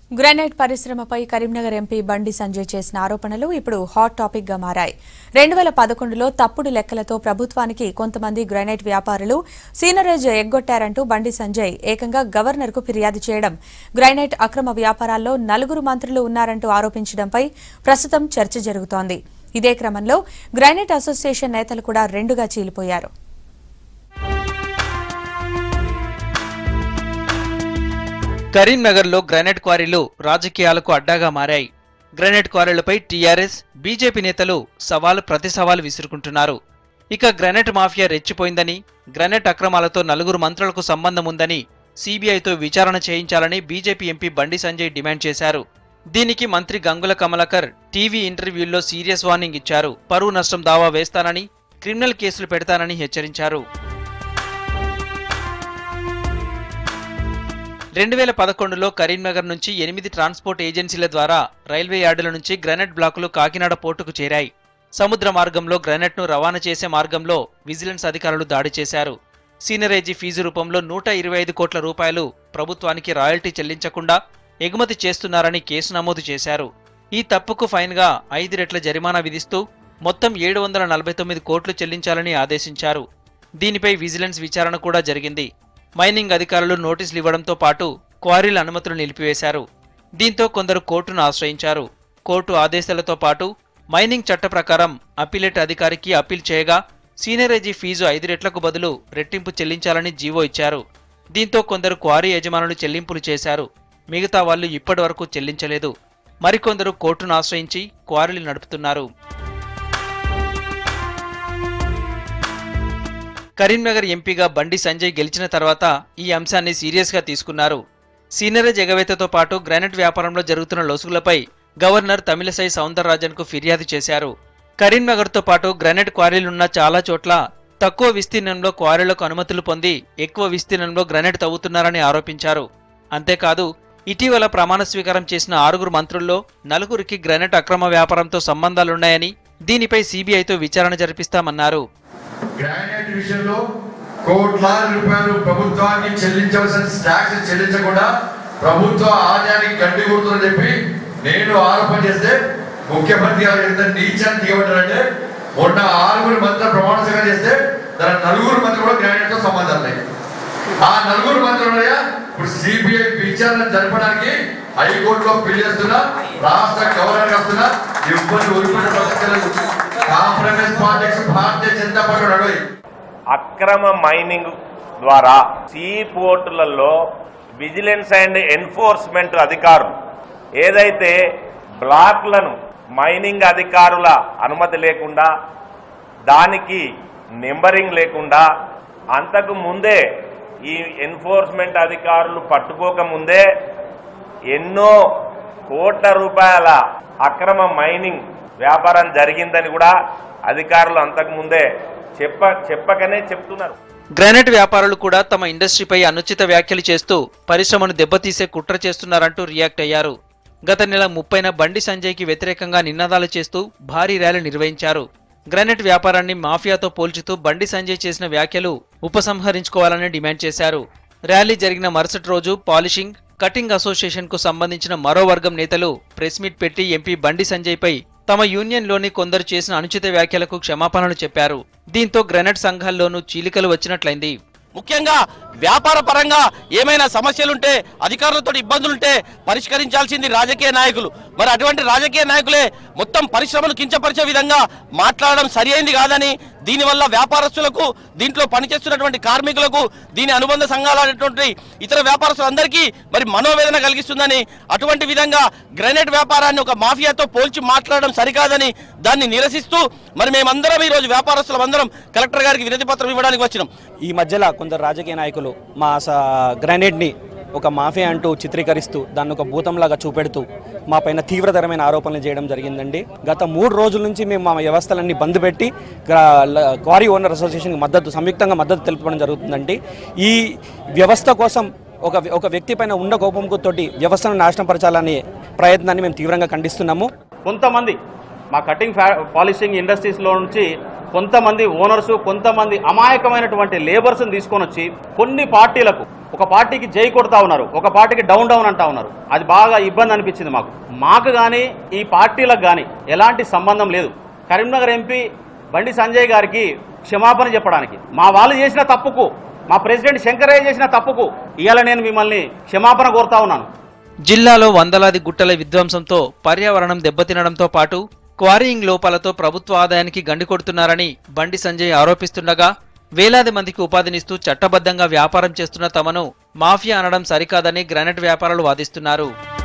granite పరిశ్రమపై Karimnagar MP బండి సంజయ్ చేసిన ఆరోపణలు ఇప్పుడు హాట్ టాపిక్ గా మారాయి రెండు వేల పదకొండులో తప్పుడు లెక్కలతో ప్రభుత్వానికి కొంతమంది గ్రానైట్ వ్యాపారులు సీనరేజ్ ఎగ్గొట్టారంటూ బండి సంజయ్ ఏకంగా గవర్నర్ కు ఫిర్యాదు చేయడం గ్రానైట్ అక్రమ వ్యాపారాల్లో నలుగురు మంత్రులు ఉన్నారంటూ ఆరోపించడంపై ప్రస్తుతం చర్చ జరుగుతోంది ఇదే క్రమంలో గ్రానైట్ అసోసియేషన్ నేతలు కూడా రెండుగా చీలిపోయారు కరీంనగర్లో గ్రానైట్ క్వారీలు రాజకీయాలకు అడ్డాగా మారాయి గ్రానైట్ క్వారీలపై టీఆర్ఎస్ బీజేపీ నేతలు సవాలు ప్రతి సవాలు విసురుకుంటున్నారు ఇక గ్రానైట్ మాఫియా రెచ్చిపోయిందని గ్రానైట్ అక్రమాలతో నలుగురు మంత్రులకు సంబంధం ఉందని సీబీఐతో విచారణ చేయించాలని బీజేపీ ఎంపీ బండి సంజయ్ డిమాండ్ చేశారు దీనికి మంత్రి గంగుల కమలాకర్ టీవీ ఇంటర్వ్యూల్లో సీరియస్ వార్నింగ్ ఇచ్చారు పరువు నష్టం దావా వేస్తానని క్రిమినల్ కేసులు పెడతానని హెచ్చరించారు రెండు వేల పదకొండులో కరీంనగర్ నుంచి ఎనిమిది ట్రాన్స్పోర్ట్ ఏజెన్సీల ద్వారా రైల్వే యార్డుల నుంచి గ్రానైట్ బ్లాకులు కాకినాడ పోర్టుకు చేరాయి సముద్ర మార్గంలో గ్రానైట్ను రవాణా చేసే మార్గంలో విజిలెన్స్ అధికారులు దాడి చేశారు సీనరేజీ ఫీజు రూపంలో నూట ఇరవై ఐదు కోట్ల రూపాయలు ప్రభుత్వానికి రాయల్టీ చెల్లించకుండా ఎగుమతి చేస్తున్నారని కేసు నమోదు చేశారు ఈ తప్పుకు ఫైన్గా ఐదు రెట్ల జరిమానా విధిస్తూ మొత్తం ఏడు వందల నలభై తొమ్మిది కోట్లు చెల్లించాలని ఆదేశించారు దీనిపై విజిలెన్స్ విచారణ కూడా జరిగింది మైనింగ్ అధికారులు నోటీసులు ఇవ్వడంతో పాటు క్వారీల అనుమతులు నిలిపివేశారు దీంతో కొందరు కోర్టును ఆశ్రయించారు కోర్టు ఆదేశాలతో పాటు మైనింగ్ చట్ట ప్రకారం అప్పీలేట్ అధికారికి అప్పీల్ చేయగా సీనియరేజీ ఫీజు ఐదు రెట్లకు బదులు రెట్టింపు చెల్లించాలని జీవో ఇచ్చారు దీంతో కొందరు క్వారీ యజమానులు చెల్లింపులు చేశారు మిగతా వాళ్ళు ఇప్పటివరకు చెల్లించలేదు మరికొందరు కోర్టును ఆశ్రయించి క్వారీలు నడుపుతున్నారు కరీంనగర్ ఎంపీగా బండి సంజయ్ గెలిచిన తర్వాత ఈ అంశాన్ని సీరియస్గా తీసుకున్నారు సీనియరేజ్ ఎగవేతతో పాటు గ్రానైట్ వ్యాపారంలో జరుగుతున్న లొసుగులపై గవర్నర్ తమిళసై సౌందరరాజన్కు ఫిర్యాదు చేశారు కరీంనగర్తో పాటు గ్రానైట్ క్వారీలున్న చాలా చోట్ల తక్కువ విస్తీర్ణంలో క్వారీలకు అనుమతులు పొంది ఎక్కువ విస్తీర్ణంలో గ్రానైట్ తవ్వుతున్నారని ఆరోపించారు అంతేకాదు ఇటీవల ప్రమాణ స్వీకారం చేసిన ఆరుగురు మంత్రుల్లో నలుగురికి గ్రానైట్ అక్రమ వ్యాపారంతో సంబంధాలున్నాయని దీనిపై సీబీఐతో విచారణ జరిపిస్తామన్నారు గ్రానైట్ విషయంలో కోట్లాది రూపాయలు ప్రభుత్వానికి చెల్లించవలసిన ట్యాక్స్ చెల్లించకుండా ప్రభుత్వ ఆదాయానికి గడ్డి కొడుతుందని చెప్పి నేను ఆరోపణ చేస్తే ముఖ్యమంత్రి గారు ఎంత నీచాన్ని దిగబడ్డారంటే మొన్న ఆరుగురు మంత్రులు ప్రమాణ స్వీకారం చేస్తే దాని నలుగురు మంత్రులు కూడా గ్రానైట్ తో సంబంధాలు ఉన్నాయి ఆ నలుగురు మంత్రులు ఇప్పుడు సిబిఐ విచారణ జరపడానికి హైకోర్టులో పిల్ చేస్తున్నా రాష్ట్ర గవర్నర్ వస్తున్నా ఇబ్బంది ఊరుకునే ప్రసక్తి లేదు compromise politics Bharatiya Janata party నడవయి అక్రమ మైనింగ్ ద్వారా సీ పోర్టులలో విజిలెన్స్ అండ్ ఎన్ఫోర్స్మెంట్ అధికారులు ఏదైతే బ్లాక్లను మైనింగ్ అధికారుల అనుమతి లేకుండా దానికి నెంబరింగ్ లేకుండా అంతకు ముందే ఈ ఎన్ఫోర్స్మెంట్ అధికారులు పట్టుకోక ముందే ఎన్నో కోట్ల రూపాయల అక్రమ మైనింగ్ వ్యాపారం జరిగిందని కూడా అధికారులు అంతకు ముందే చెప్ప చెప్పకనే చెప్తున్నారు గ్రానైట్ వ్యాపారులు కూడా తమ ఇండస్ట్రీపై అనుచిత వ్యాఖ్యలు చేస్తూ పరిశ్రమను దెబ్బతీసే కుట్ర చేస్తున్నారంటూ రియాక్ట్ అయ్యారు గత నెల ముప్పైన బండి సంజయ్కి వ్యతిరేకంగా నినాదాలు చేస్తూ భారీ ర్యాలీ నిర్వహించారు గ్రానైట్ వ్యాపారాన్ని మాఫియాతో పోల్చుతూ బండి సంజయ్ చేసిన వ్యాఖ్యలు ఉపసంహరించుకోవాలని డిమాండ్ చేశారు ర్యాలీ జరిగిన మరుసటి రోజు పాలిషింగ్ కటింగ్ అసోసియేషన్ కు సంబంధించిన మరో వర్గం నేతలు ప్రెస్ మీట్ పెట్టి ఎంపీ బండి సంజయ్ పై తమ యూనియన్లోని కొందరు చేసిన అనుచిత వ్యాఖ్యలకు క్షమాపణలు చెప్పారు దీంతో గ్రెనైట్ సంఘాల్లోనూ చీలికలు వచ్చినట్లయింది ముఖ్యంగా వ్యాపార పరంగా ఏమైనా సమస్యలుంటే అధికారులతో ఇబ్బందులుంటే పరిష్కరించాల్సింది రాజకీయ నాయకులు మరి అటువంటి రాజకీయ నాయకులే మొత్తం పరిశ్రమను కించపరిచే విధంగా మాట్లాడడం సరి అయింది కాదని దీనివల్ల వ్యాపారస్తులకు దీంట్లో పనిచేస్తున్నటువంటి కార్మికులకు దీని అనుబంధ సంఘాలైనటువంటి ఇతర వ్యాపారస్తులందరికీ మరి మనోవేదన కలిగిస్తుందని అటువంటి విధంగా గ్రెనేడ్ వ్యాపారాన్ని ఒక మాఫియాతో పోల్చి మాట్లాడడం సరికాదని దాన్ని నిరసిస్తూ మరి మేమందరం ఈ రోజు వ్యాపారస్తులం అందరం కలెక్టర్ గారికి వినతి పత్రం ఇవ్వడానికి వచ్చినాం ఈ మధ్యలో కొందరు రాజకీయ నాయకులు మా స- గ్రానైట్ని ఒక మాఫియా అంటూ చిత్రీకరిస్తూ దాన్ని ఒక భూతంలాగా చూపెడుతూ మా పైన తీవ్రతరమైన ఆరోపణలు చేయడం జరిగిందండి గత మూడు రోజుల నుంచి మేము మా వ్యవస్థలన్నీ బంద్ పెట్టి గ్రా- ల- క్వారీ ఓనర్ అసోసియేషన్కి మద్దతు సంయుక్తంగా మద్దతు తెలుపడం జరుగుతుందండి ఈ వ్యవస్థ కోసం ఒక ఒక వ్యక్తి పైన ఉన్న కోపంతో తోటి వ్యవస్థను నాశనపరచాలనే ప్రయత్నాన్ని మేము తీవ్రంగా ఖండిస్తున్నాము కొంతమంది మా కటింగ్ ఫ్యా పాలిషింగ్ ఇండస్ట్రీస్లో నుంచి కొంతమంది ఓనర్సు కొంతమంది అమాయకమైనటువంటి లేబర్స్ని తీసుకొని వచ్చి కొన్ని పార్టీలకు ఒక పార్టీకి జై కొడతా ఉన్నారు ఒక పార్టీకి డౌన్ డౌన్ అంటా ఉన్నారు అది బాగా ఇబ్బంది అనిపించింది మాకు మాకు కానీ ఈ పార్టీలకు కానీ ఎలాంటి సంబంధం లేదు కరీంనగర్ ఎంపీ బండి సంజయ్ గారికి క్షమాపణ చెప్పడానికి మా వాళ్ళు చేసిన తప్పుకు మా ప్రెసిడెంట్ శంకరయ్య చేసిన తప్పుకు ఇవాళ నేను మిమ్మల్ని క్షమాపణ కోరుతా ఉన్నాను జిల్లాలో వందలాది గుట్టల విధ్వంసంతో పర్యావరణం దెబ్బతినడంతో పాటు క్వారీయింగ్ లోపాలతో ప్రభుత్వ ఆదాయానికి గండి కొడుతున్నారని బండి సంజయ్ ఆరోపిస్తుండగా వేలాది మందికి ఉపాధినిస్తూ చట్టబద్ధంగా వ్యాపారం చేస్తున్న తమను మాఫియా అనడం సరికాదని గ్రానైట్ వ్యాపారులు వాదిస్తున్నారు